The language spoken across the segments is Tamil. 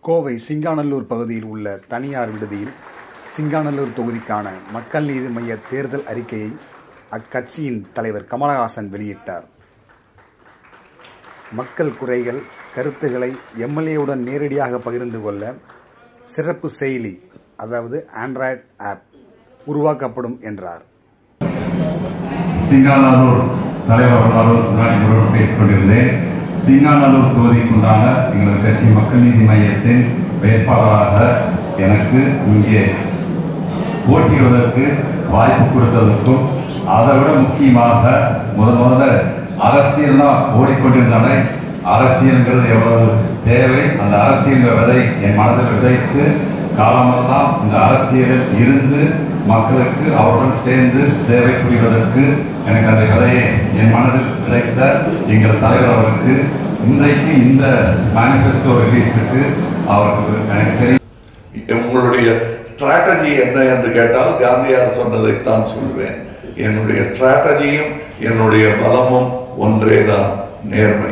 கோவை சிங்காநல்லூர் பகுதியில் உள்ள தனியார் விடுதியில் சிங்காநல்லூர் தொகுதிக்கான மக்கள் நீதி மய்ய தேர்தல் அறிக்கையை அக்கட்சியின் தலைவர் கமலஹாசன் வெளியிட்டார் மக்கள் குறைகள் கருத்துக்களை எம்எல்ஏவுடன் நேரடியாக பகிர்ந்து கொள்ள சிறப்பு செயலி அதாவது ஆண்ட்ராய்டு ஆப் உருவாக்கப்படும் என்றார் சிங்காநல்லூர் தலைவர் அவர்களோடு நான் இவரோடு பேசிக் கொண்டிருந்தேன் சிங்காநல்லூர் தொகுதிக்குண்டான எங்களது கட்சி மக்கள் நீதி மையத்தின் வேட்பாளராக எனக்கு இங்கே போட்டியிடுவதற்கு வாய்ப்பு கொடுத்ததற்கும் அதை விட முக்கியமாக முதல் முதல்ல அரசியல்னா ஓடிக்கொண்டிருந்தாலே அரசியல்ங்கிறது எவ்வளவு தேவை அந்த அரசியல் விதை என் மனதில் விதைத்து காலமெல்லாம் இந்த அரசியலில் இருந்து மக்களுக்கு அவருடன் சேர்ந்து சேவை புரிவதற்கு எனக்கு அந்த விதையை என் மனதில் விதைத்த எங்கள் தலைவர் அவருக்கு இன்றைக்கு இந்த மேனிஃபெஸ்டோ ரிலீஸுக்கு அவருக்கு எனக்கு தெரியும் உங்களுடைய ஸ்ட்ராட்டஜி என்ன என்று கேட்டால் காந்தியார் சொன்னதைத்தான் சொல்லுவேன் என்னுடைய ஸ்ட்ராட்டஜியும் என்னுடைய பலமும் ஒன்றேதான் நேர்மை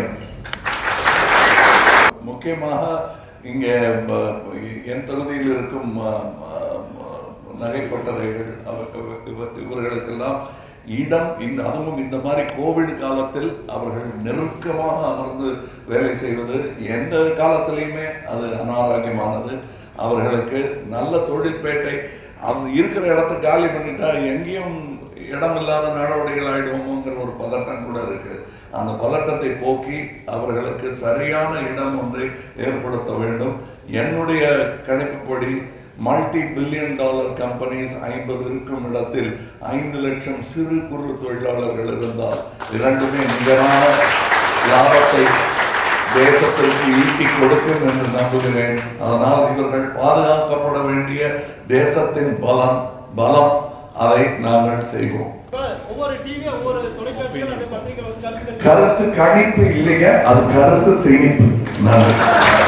முக்கியமாக இங்கே ப- என் தொகுதியில் இருக்கும் ம- ம- ம- நகைப்பட்டறைகள் அவ- இவ- இவர்களுக்கெல்லாம் இடம் இந்த அதுவும் இந்த மாதிரி கோவிட் காலத்தில் அவர்கள் நெருக்கமாக அமர்ந்து வேலை செய்வது எந்த காலத்திலையுமே அது அனாரோக்கியமானது அவர்களுக்கு நல்ல தொழிற்பேட்டை அவங்க இருக்கிற இடத்த காலி பண்ணிட்டா எங்கேயும் இடமில்லாத நடவடிக்கைகள் ஆயிடுவோமோங்கிற ஒரு பதட்டம் கூட இருக்கு அந்த பதட்டத்தை போக்கி அவர்களுக்கு சரியான இடம் ஒன்றை ஏற்படுத்த வேண்டும் என்னுடைய கணிப்புப்படி மல்டி பில்லியன் டாலர் கம்பெனிஸ் ஐம்பது இருக்கும் இடத்தில் ஐந்து லட்சம் சிறு குறு தொழிலாளர்கள் இருந்தால் இரண்டுமே நிகரான லாபத்தை தேசத்திற்கு ஈட்டி கொடுக்கும் என்று நம்புகிறேன் அதனால் இவர்கள் பாதுகாக்கப்பட வேண்டிய தேசத்தின் பலம் பலம் அதை நாங்கள் செய்வோம் இப்ப ஒவ்வொரு டிவி ஒவ்வொரு தொலைக்காட்சிகள் அந்த பத்திரிகை வந்து கருத்துக்கள் கருத்து கணிப்பு இல்லைங்க அது கருத்து திணிப்பு நன்றி